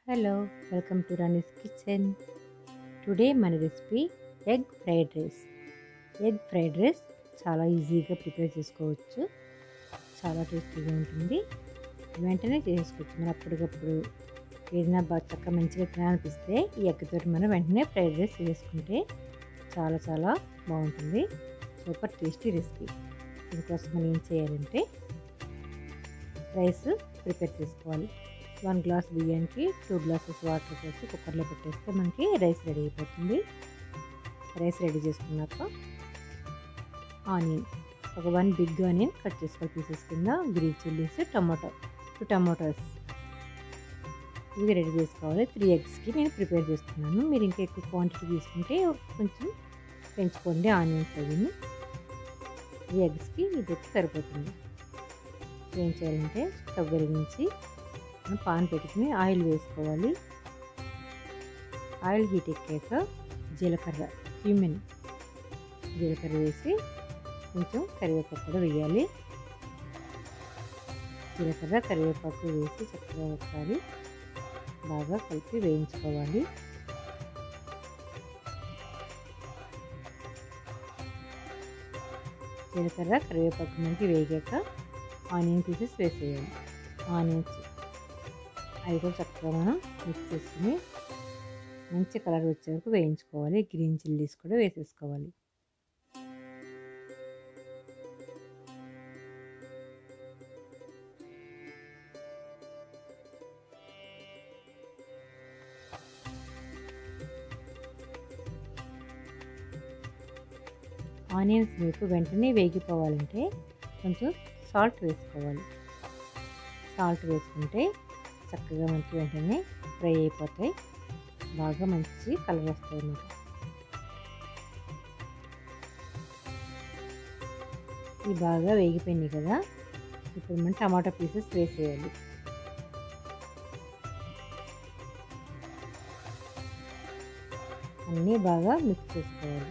hello welcome to Rani's kitchen today మన recipe egg fried rice egg fried rice చాలా ఈజీగా prepare చేసుకోవచ్చు చాలా టేస్టీగా ఉంటుంది వెంటనే చేసుకోవచ్చు మనం అప్పటికప్పుడు ఏదైనా బాగా చక్కగా మంచిగా తినాలనిపిస్తే ఈ ఎగ్ తోటి మనం వెంటనే ఫ్రైడ్ రైస్ చేసుకుంటే చాలా చాలా బాగుంటుంది సూపర్ టేస్టీ రెసిపీ దీనికోసం మనం ఏం చేయాలంటే రైస్ ప్రిపేర్ చేసుకోవాలి వన్ గ్లాస్ బియ్యానికి టూ గ్లాసెస్ వాటర్ పోసి కుక్కర్లో పెట్టేస్తే మనకి రైస్ రెడీ అయిపోతుంది రైస్ రెడీ చేసుకున్నాక ఆనియన్ ఒక వన్ బిగ్ ఆనియన్ కట్ చేసుకోవాలి పీసెస్ కింద green chillies tomato two tomatoes ఇవి రెడీ చేసుకోవాలి త్రీ ఎగ్స్కి నేను ప్రిపేర్ చేస్తున్నాను మీరు ఇంకా ఎక్కువ క్వాంటిటీ తీసుకుంటే కొంచెం పెంచుకోండి ఆనియన్స్ అవిని ఈ ఎగ్స్కి ఇది సరిపోతుంది ఏం చేయాలంటే స్టవ్ వెలిగించి మనం పాన్ పెట్టుకుని ఆయిల్ వేసుకోవాలి ఆయిల్ హీట్ ఎక్కాక జీలకర్ర క్యూమిన్ జీలకర్ర వేసి కొంచెం కరివేపాకు కూడా వేయాలి జీలకర్ర కరివేపాకు వేసి చక్కగా ఒకసారి బాగా కలిపి వేయించుకోవాలి జీలకర్ర కరివేపాకు మనకి వేగాక ఆనియన్ పీసెస్ వేసేయాలి ఆనియన్స్ అవి కూడా చక్కగా మనం మిక్స్ చేసుకుని మంచి కలర్ వచ్చే వరకు వేయించుకోవాలి గ్రీన్ చిల్లీస్ కూడా వేసేసుకోవాలి ఆనియన్స్ మీకు వెంటనే వేగిపోవాలంటే కొంచెం సాల్ట్ వేసుకోవాలి సాల్ట్ వేసుకుంటే చక్కగా మనకి వెంటనే ఫ్రై అయిపోతాయి బాగా మంచి కలర్ వస్తాయి అన్నమాట ఇవి బాగా వేగిపోయినాయి కదా ఇప్పుడు మనం టమాటా పీసెస్ వేసేయాలి అన్నీ బాగా మిక్స్ చేసుకోవాలి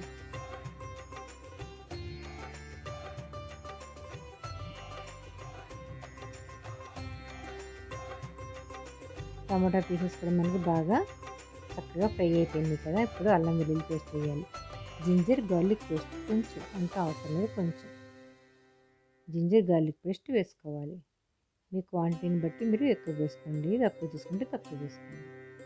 టమాటా పీసెస్ కూడా మనకి బాగా చక్కగా ఫ్రై అయిపోయింది కదా ఇప్పుడు అల్లం వెల్లుల్లి పేస్ట్ వేయాలి జింజర్ గార్లిక్ పేస్ట్ కొంచెం అంత అవసరం లేదు కొంచెం జింజర్ గార్లిక్ పేస్ట్ వేసుకోవాలి మీ క్వాంటిటీని బట్టి మీరు ఎక్కువ వేసుకోండి తక్కువ తీసుకుంటే తక్కువ వేసుకోండి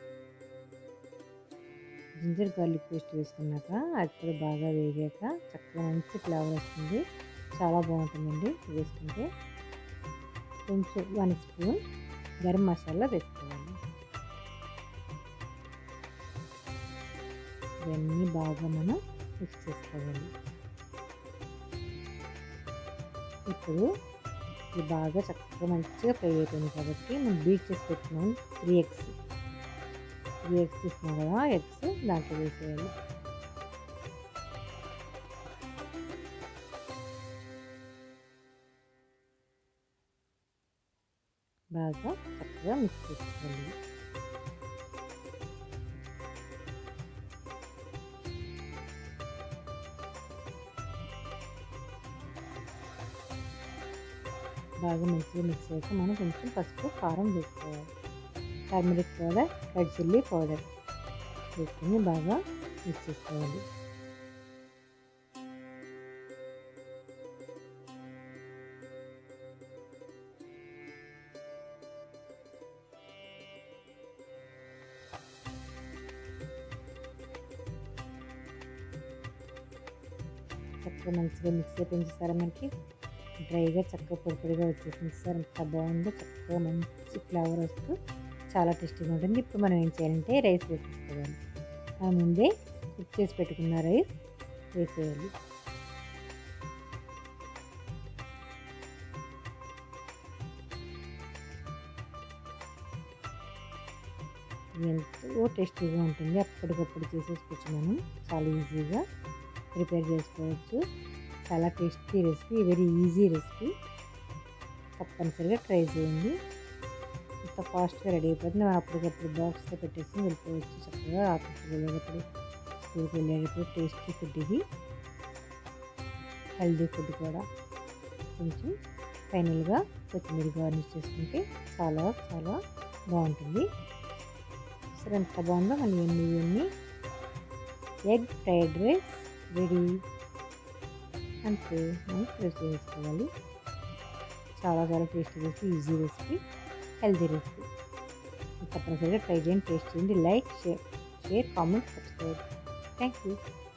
జింజర్ గార్లిక్ పేస్ట్ వేసుకున్నాక అది కూడా బాగా వేగాక చక్కగా మంచి ఫ్లేవర్ వస్తుంది చాలా బాగుంటుందండి వేసుకుంటే కొంచెం వన్ స్పూన్ గరం మసాలా వేసుకోవాలి ఇవన్నీ బాగా మనం మిక్స్ చేసుకోవాలి ఇప్పుడు ఇది బాగా చక్కగా మంచిగా ఫ్రై అయిపోయింది కాబట్టి మనం బీట్ చేసి పెట్టుకున్నాం త్రీ ఎగ్స్ త్రీ ఎగ్స్ తీసుకున్నాం కదా ఎగ్స్ దాంట్లో వేసేయాలి బాగా చక్కగా మిక్స్ చేసుకోవాలి బాగా మంచిగా మిక్స్ అయ్యాక మనం కొంచెం పసుపు కారం వేసుకోవాలి turmeric powder red chilli powder వేసుకొని బాగా మిక్స్ చేసుకోవాలి చక్కగా మంచిగా మిక్స్ అయిపోయింది చూసారా మనకి డ్రైగా చక్కగా పొడి పొడిగా వచ్చేసింది సార్ ఎంత బాగుందో చక్కగా మంచి ఫ్లేవర్ వస్తూ చాలా టేస్టీగా ఉంటుంది ఇప్పుడు మనం ఏం చేయాలంటే రైస్ వేసేసుకోవాలి ఆ ముందే కుక్ చేసి పెట్టుకున్న రైస్ వేసేయాలి ఎంతో టేస్టీగా ఉంటుంది అప్పటికప్పుడు చేసేసుకోవచ్చు మనం చాలా ఈజీగా ప్రిపేర్ చేసుకోవచ్చు చాలా tasty recipe very easy recipe తప్పనిసరిగా ట్రై చేయండి ఇంత ఫాస్ట్గా రెడీ అయిపోతుంది మనం అప్పటికప్పుడు బాక్స్లో పెట్టేసి వెళ్ళిపోవచ్చు చక్కగా ఆఫీస్కి వెళ్ళేటప్పుడు స్కూల్కి వెళ్ళేటప్పుడు టేస్టీ ఫుడ్ ఇది హెల్దీ ఫుడ్ కూడా కొంచెం ఫైనల్గా కొత్తిమీర గార్నిష్ చేసుకుంటే చాలా చాలా బాగుంటుంది అసలు ఎంత బాగుందో మళ్ళీ ఎన్ని ఎన్ని ఎగ్ ఫ్రైడ్ రైస్ రెడీ అంతే మనం ప్రెస్ చేసుకోవాలి చాలా చాలా tasty recipe easy recipe healthy recipe తప్పనిసరిగా ట్రై చేయండి టేస్ట్ చేయండి like share share comment subscribe thank you